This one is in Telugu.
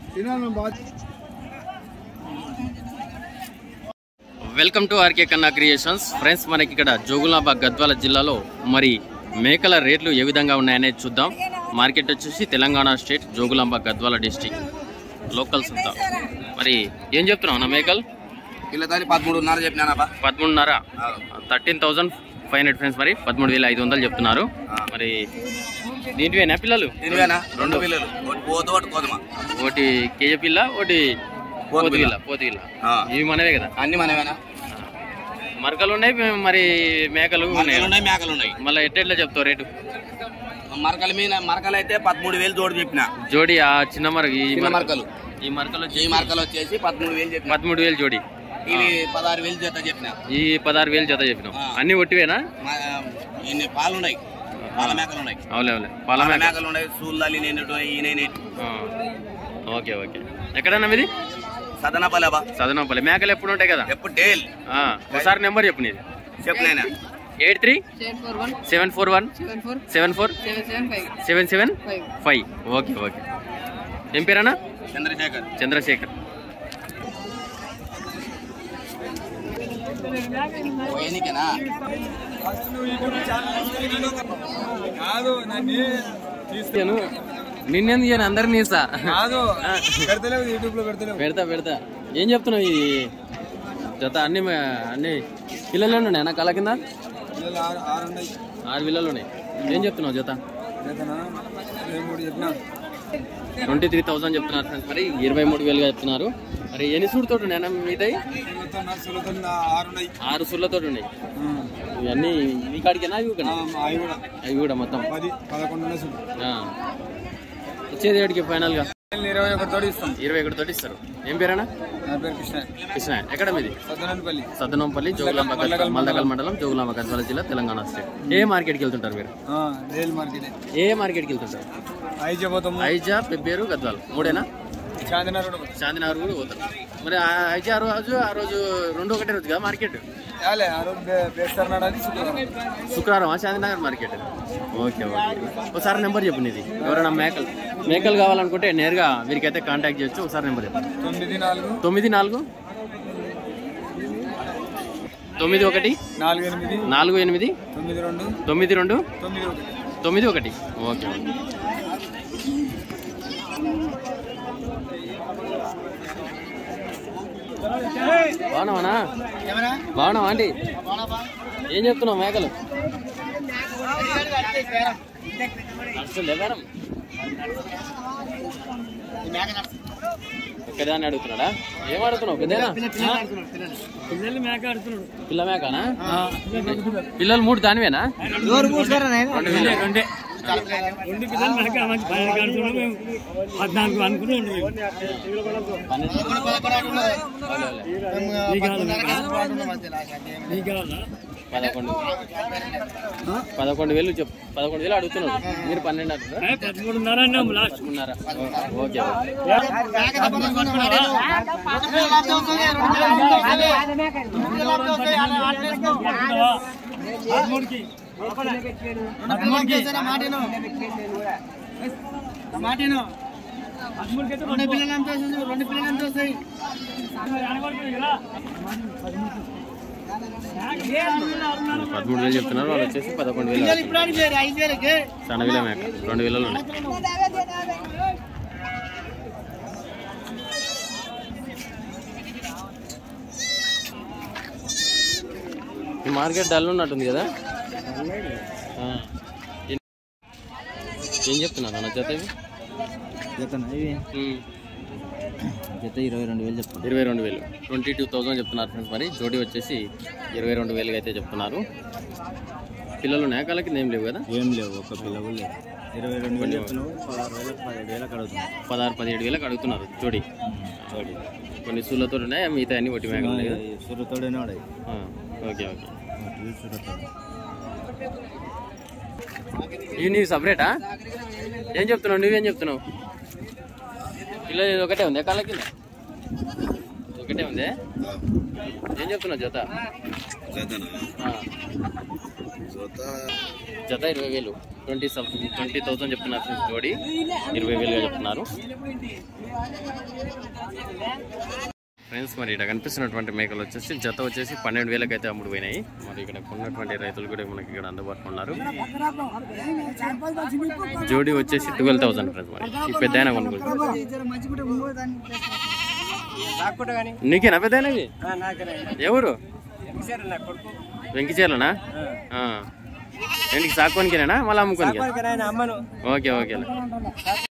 Welcome to RK Kanna creations friends మనకి ఇక్కడ జోగులాబాద్ గద్వాల జిల్లాలో మరి మేకల రేట్లు ఏ విధంగా ఉన్నాయనేది చూద్దాం మార్కెట్ వచ్చేసి Telangana state Jogulamba Gadwal district locals అంతా మరి ఏం చెప్తున్నావు అన్న మేకలు ఇలా దాన్ని పదమూడున్నర చెప్పినానబ్బా పదమూడున్నర thirteen thousand five hundred friends మరి పదమూడు వేల ఐదు వందలు చెప్తున్నారు మరి దీంట్వేనా పిల్లలు ఎనివేనా రెండు పిల్లలు ఒకటి పోతు ఒకటి కోదమా ఒకటి కేజీ పిల్ల ఒకటి పోతు పోతు పిల్ల. పిల్ల పోతు పిల్ల ఆ. ఇవి మనవే కదా అన్ని మనమేనా మరకలు ఉన్నాయి మరి మేకలు ఉన్నాయి మరకలు ఉన్నాయి మేకలు ఉన్నాయి మళ్ళీ ఎట్లా చెప్తావు రేటు మరకల మీద మరకలు అయితే పదమూడు వేలు జోడు చెప్పిన జోడి ఆ చిన్న మరక ఈ చిన్న మరకలు మరకలు ఈ మరకలు ఈ వచ్చి మరకలు వచ్చేసి పదమూడు వేలు చెప్పిన పదమూడు వేలు జోడి ఇవి పదహారు వేలు జత చెప్పిన ఈ పదహారు వేలు జత చెప్పినాం ఆ. అన్ని ఒట్టివేనా మా- ఇన్ని పాలు ఉన్నాయి పాల మేకలు ఉన్నాయి అవులే అవులే పాల పాల మేక మేకలు ఉన్నాయి సూళ్ళలి నేను ఈయన ఆ. ఓకే ఓకే ఎక్కడన్నా మీది సదనపల్లి అబ్బా చదనపల్లి మేకలు ఎప్పుడు ఉంటాయి కదా ఎప్పుడు డేల్ ఆ, ఒకసారి నెంబర్ చెప్పు నీది చెప్పినైనా eight three seven four one seven four one seven four seven four seven seven five seven seven five five okay okay ఏం పేరన్నా చంద్రశేఖర్ చంద్రశేఖర్ ఎన్నికేనా నేను నిన్నెందుకు చేయను అందరినీ ఇస్తా కాదు పెడతలేవు యూట్యూబ్ లో పెడతలేవు పెడతా పెడతా ఏం చెప్తున్నావు ఈ జత అన్ని మే- అన్ని పిల్లలు ఉన్నాయి నా కళ కింద పిల్లలు ఆరు ఆరు ఉన్నాయి ఆరు పిల్లలు ఉన్నాయి ఏం చెప్తున్నావు జత చేతనా ఇరవై మూడు చెప్పినా ట్వంటీ త్రీ థౌసండ్ చెప్తున్నారు ఫ్రెండ్స్ మరి ఇరవై మూడు వేలుగా చెప్తున్నారు మరి ఎన్ని సూడుతో ఉన్నాయి మీదై సులతో నర్సులతో ఆరు ఉన్నాయి ఆరు సూర్లతో ఉన్నాయి ఇవన్నీ మీ కాడికేనా ఇవి ఆ, కదా అవి కూడా అవి కూడా మొత్తం పది పదకొండు ఉన్నాయి సులు ఆ. వచ్చేది ఏడికి ఫైనల్ గా ఇరవై ఒకటి తోడు ఇస్తాం ఇరవై ఒకటి తోటి ఇస్తారు ఏం పేరేనా నా పేరు కృష్ణ కృష్ణ ఎక్కడ మీది సద్దనపల్లి సద్దనంపల్లి జోగులాంబ గద్వాల- మల్దకల్ మండలం జోగులాంబ గద్వాల జిల్లా తెలంగాణ స్టేట్ ఏ మార్కెట్కి వెళ్తుంటారు మీరు రైల్ మార్కెట్ ఏ మార్కెట్కి వెళ్తుంటారు అవి చెప్పబోతాము ఐజా పెబ్బేరు గద్వాల్ మూడేనా చాందినార్ కూడా పోతాం. శాంతినగర్ కూడా పోతారు మరి ఆ ఐజా ఆ రోజు ఆ రోజు రెండు ఒకటే రోజు కదా మార్కెట్ యాలే ఆ రోజు బే- బేస్తర్ నాడని శుక్రవారం శుక్రవారం శాంతినగర్ మార్కెట్ ఓకే ఓకే ఒకసారి నెంబర్ చెప్పు నీది ఎవరైనా మేకలు మేకలు కావాలనుకుంటే నేరుగా వీరికైతే కాంటాక్ట్ చేయొచ్చు ఒకసారి నెంబర్ చెప్పు తొమ్మిది నాలుగు తొమ్మిది నాలుగు తొమ్మిది ఒకటి నాలుగు ఎనిమిది నాలుగు ఎనిమిది తొమ్మిది రెండు తొమ్మిది రెండు తొమ్మిది ఒకటి తొమ్మిది ఒకటి ఓకే ఓకే బాగున్నావానా బాగున్నావా ఆంటీ ఏం చెప్తున్నావు మేకలు నడుస్తుందే బేరం ఒక్కదాన్ని అడుగుతున్నాడా ఏం అడుగుతున్నావు పెద్దనా పిల్ల మేకనా పిల్లలు మూడు దానివేనా రెండు వేలు. పద్నాలుగు అనుకుని ఉండరు నీకు కావాలా పదకొండు పదకొండు వేలు చెప్పు పదకొండు వేలు అడుగుతున్నాడు మీరు పన్నెండు అంటున్నారా ఏ, పదమూడున్నర అన్నాం లాస్ట్ ఉన్నారా ఓకే పదమూడుకి పదమూడు వేలు చెప్తున్నారు వాళ్ళు వచ్చేసి పదకొండు వేలు అడుగుతున్నారు. సన్న వేల మేక రెండు వేలలో ఉన్నాయి ఈ మార్కెట్ డల్ ఉన్నట్టుంది కదా ఆ. ఏం- ఏం చెప్తున్నారు అన్న జత ఇవి ఉమ్. జత ఇరవై రెండు వేలు చెప్తాను ఇరవై రెండు వేలు ట్వంటీ టూ థౌజండ్ చెప్తున్నారు ఫ్రెండ్స్ మరి జోడీ వచ్చేసి ఇరవై రెండు వేలుగా అయితే చెప్తున్నారు పిల్లలు ఉన్నాయా కళ్ళ కింద ఏం లేవు కదా ఏం లేవు ఒక పిల్ల కూడా లేదు ఇరవై రెండు వేలు చెప్తున్నావు పదహారు వేలకు పదిహేడు వేలకు అడుగుతున్నావు పదహారు పదిహేడు వేలకు అడుగుతున్నారు జోడీ జోడీ కొన్ని సూళ్ళతో ఉన్నాయి మిగతా అన్ని ఒట్టి మేకలు ఉన్నాయి కదా సురతోడేనే వాడాయి ఆ, ఓకే ఓకే సురతోడు ఇవి నీవు సపరేటా ఏం చెప్తున్నావు నువ్వేం చెప్తున్నావు పిల్ల ఇది ఒకటే ఉంది కళ్ళ కింద ఒకటే ఉంది ఏం చెప్తున్నావు జత ఆ. జత ఇరవై వేలు ట్వంటీ ట్వంటీ థౌసండ్ చెప్తున్నారు ఫ్రెండ్స్ జోడి ఇరవై వేలుగా చెప్తున్నారు ఫ్రెండ్స్ మరి ఇక్కడ కనిపిస్తున్నటువంటి మేకలు వచ్చేసి జత వచ్చేసి పన్నెండు వేలకు అయితే అమ్ముడు పోయినాయి మరి ఇక్కడ ఉన్నటువంటి రైతులు కూడా మనకి ఇక్కడ అందుబాటులో ఉన్నారు జోడి వచ్చేసి ట్వెల్వ్ థౌసండ్ ఫ్రెండ్స్ మరి ఈ పెద్ద అయినా కొనుగోలు నీకేనా పెద్ద అయినవి ఎవరు వెంకిచేర్లనా ఏంటికి సాకోనికేనా మళ్ళీ అమ్ముకోనికే ఓకే ఓకే